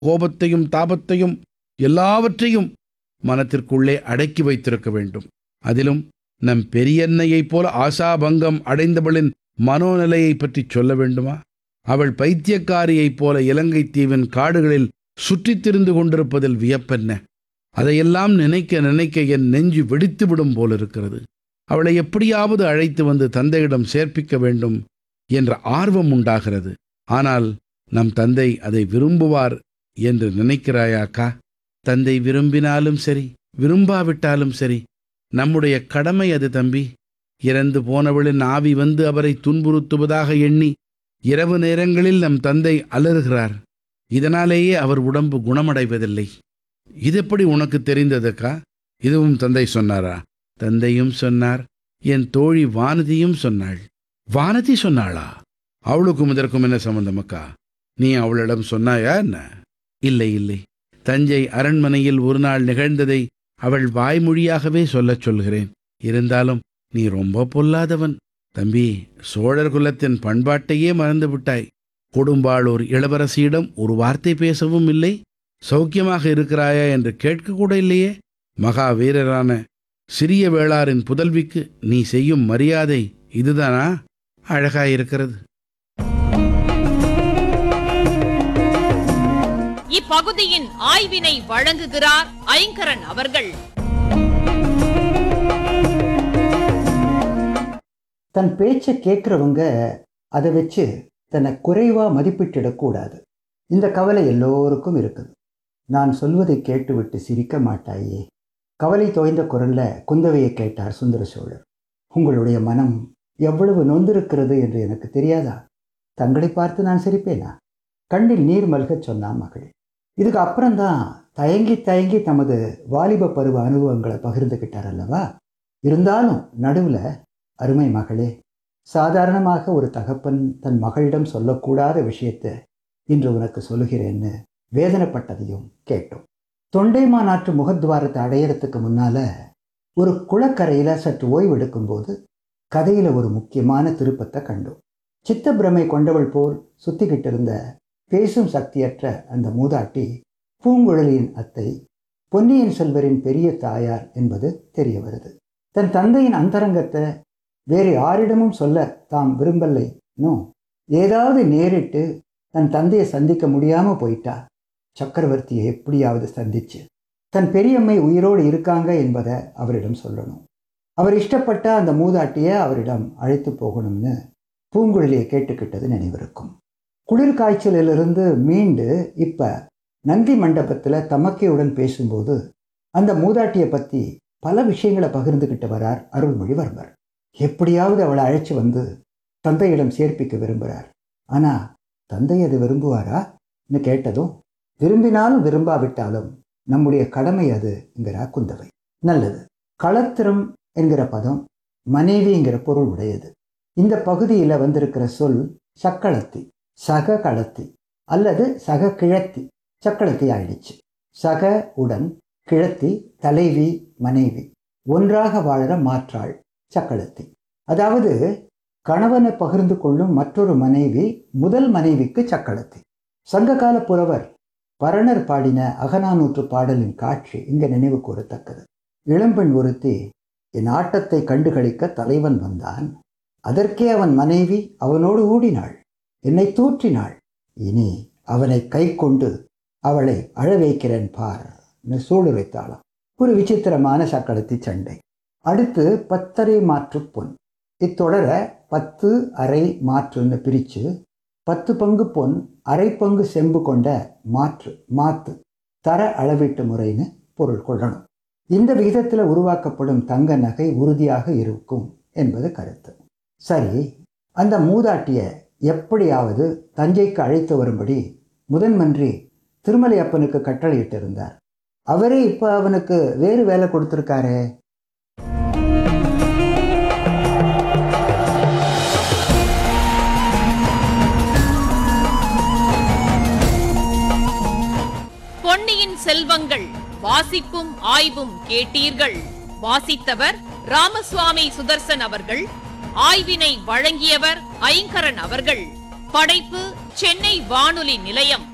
கோபத்தையும் தாபத்தையும் எல்லாவற்றையும் மனத்திற்குள்ளே அடக்கி வைத்திருக்க வேண்டும் அதிலும் நம் பெரியன்னையைப் போல ஆசாபங்கம் அடைந்தவளின் மனோநிலையைப் பற்றிச் சொல்ல வேண்டுமா அவள் பைத்தியக்காரியைப் போல இலங்கைத் தீவின் காடுகளில் சுற்றித் திரிந்து கொண்டிருப்பதில் வியப்பென்ன அதையெல்லாம் நினைக்க நினைக்க என் நெஞ்சு வெடித்துவிடும் போலிருக்கிறது அவளை எப்படியாவது அழைத்து வந்து தந்தையிடம் சேர்ப்பிக்க வேண்டும் என்ற ஆர்வம் உண்டாகிறது ஆனால் நம் தந்தை அதை விரும்புவார் என்று நினைக்கிறாயாக்கா தந்தை விரும்பினாலும் சரி விரும்பாவிட்டாலும் சரி நம்முடைய கடமை அது தம்பி இறந்து போனவளின் ஆவி வந்து அவரை துன்புறுத்துவதாக எண்ணி இரவு நேரங்களில் நம் தந்தை அலறுகிறார் இதனாலேயே அவர் உடம்பு குணமடைவதில்லை இதெப்படி உனக்கு தெரிந்ததுக்கா இதுவும் தந்தை சொன்னாரா தந்தையும் சொன்னார் என் தோழி வானதியும் சொன்னாள் வானதி சொன்னாளா அவளுக்கும் இதற்கும் என்ன சம்பந்தம் அக்கா நீ அவளிடம் சொன்னாயா என்ன இல்லை இல்லை தஞ்சை அரண்மனையில் ஒரு நாள் நிகழ்ந்ததை அவள் வாய்மொழியாகவே சொல்லச் சொல்கிறேன் இருந்தாலும் நீ ரொம்ப பொல்லாதவன் தம்பி சோழர் குலத்தின் பண்பாட்டையே மறந்து விட்டாய் கொடும்பாளூர் இளவரசியிடம் ஒரு வார்த்தை பேசவும் இல்லை சௌக்கியமாக இருக்கிறாயா என்று கேட்க கூட இல்லையே மகா வீரரான சிறிய வேளாரின் புதல்விக்கு நீ செய்யும் மரியாதை இதுதானா அழகாயிருக்கிறது இப்பகுதியின் ஆய்வினை வழங்குகிறார் ஐங்கரன் அவர்கள் தன் பேச்சை கேட்குறவங்க அதை வச்சு தன்னை குறைவாக மதிப்பிட்டிடக்கூடாது இந்த கவலை எல்லோருக்கும் இருக்குது நான் சொல்வதை கேட்டுவிட்டு சிரிக்க மாட்டாயே கவலை தோய்ந்த குரல்ல குந்தவையை கேட்டார் சுந்தர சோழர் உங்களுடைய மனம் எவ்வளவு நொந்திருக்கிறது என்று எனக்கு தெரியாதா தங்களை பார்த்து நான் சிரிப்பேனா கண்ணில் நீர் மல்கச் சொன்னான் மகள் இதுக்கு அப்புறம்தான் தயங்கி தயங்கி தமது வாலிப பருவ அனுபவங்களை பகிர்ந்துக்கிட்டார் அல்லவா இருந்தாலும் நடுவில் அருமை மகளே சாதாரணமாக ஒரு தகப்பன் தன் மகளிடம் சொல்லக்கூடாத விஷயத்தை இன்று உனக்கு சொல்லுகிறேன்னு வேதனைப்பட்டதையும் கேட்டோம் தொண்டைமாநாட்டு முகத்வாரத்தை அடையறதுக்கு முன்னால ஒரு குளக்கரையில் சற்று ஓய்வெடுக்கும்போது கதையில் ஒரு முக்கியமான திருப்பத்தை கண்டோம் சித்தப்பிரமை கொண்டவள் போல் சுத்திக்கிட்டு இருந்த பேசும் சக்தியற்ற அந்த மூதாட்டி பூங்குழலியின் அத்தை பொன்னியின் செல்வரின் பெரிய தாயார் என்பது தெரிய வருது தன் தந்தையின் அந்தரங்கத்தை வேறு யாரிடமும் சொல்ல தாம் விரும்பலைனோ ஏதாவது நேரிட்டு தன் தந்தையை சந்திக்க முடியாம போயிட்டா சக்கரவர்த்தியை எப்படியாவது சந்திச்சு தன் பெரியம்மை உயிரோடு இருக்காங்க என்பதை அவரிடம் சொல்லணும் அவர் இஷ்டப்பட்ட அந்த மூதாட்டியை அவரிடம் அழைத்து போகணும்னு பூங்குழலியை கேட்டுக்கிட்டது நினைவிருக்கும் குளிர் காய்ச்சலிலிருந்து மீண்டு இப்ப நந்தி மண்டபத்தில் தமக்கையுடன் பேசும்போது அந்த மூதாட்டியை பற்றி பல விஷயங்களை பகிர்ந்துக்கிட்டு வரார் அருள்மொழிவர்மர் எப்படியாவது அவளை அழைச்சி வந்து தந்தையிடம் சேர்ப்பிக்க விரும்புகிறார் ஆனால் தந்தை அது விரும்புவாரான்னு கேட்டதும் விரும்பினாலும் விரும்பாவிட்டாலும் நம்முடைய கடமை அது என்கிறா குந்தவை நல்லது களத்திரம் என்கிற பதம் மனைவிங்கிற பொருள் உடையது இந்த பகுதியில் வந்திருக்கிற சொல் சக்களத்தி சக களத்தி அல்லது சக கிழத்தி சக்களத்தி ஆயிடுச்சு சக உடன் கிழத்தி தலைவி மனைவி ஒன்றாக வாழற மாற்றாள் சக்களத்தி அதாவது கணவனை பகிர்ந்து கொள்ளும் மற்றொரு மனைவி முதல் மனைவிக்கு சக்களத்தி சங்ககால புலவர் பரணர் பாடின அகநானூற்று பாடலின் காட்சி இங்க நினைவு கூறத்தக்கது இளம்பெண் ஒருத்தி என் ஆட்டத்தை கண்டுகளிக்க தலைவன் வந்தான் அதற்கே அவன் மனைவி அவனோடு ஊடினாள் என்னை தூற்றினாள் இனி அவனை கை கொண்டு அவளை அழ வைக்கிறேன் பார் சூடுரைத்தாளாம் ஒரு விசித்திரமான சக்களத்தி சண்டை அடுத்து பத்தரை மாற்று பொன் இத்தொடர பத்து அரை மாற்றுன்னு பிரித்து பத்து பங்கு பொன் அரை பங்கு செம்பு கொண்ட மாற்று மாத்து தர அளவீட்டு முறைன்னு பொருள் கொள்ளணும் இந்த விகிதத்தில் உருவாக்கப்படும் தங்க நகை உறுதியாக இருக்கும் என்பது கருத்து சரி அந்த மூதாட்டிய எப்படியாவது தஞ்சைக்கு அழைத்து வரும்படி முதன்மன்றி திருமலை அப்பனுக்கு கட்டளையிட்டு இருந்தார் அவரே இப்போ அவனுக்கு வேறு வேலை கொடுத்துருக்காரே பொன்னியின் செல்வங்கள் வாசிப்பும் ஆய்வும் கேட்டீர்கள் வாசித்தவர் ராமசுவாமி சுதர்சன் அவர்கள் ஆய்வினை வழங்கியவர் ஐங்கரன் அவர்கள் படைப்பு சென்னை வானொலி நிலையம்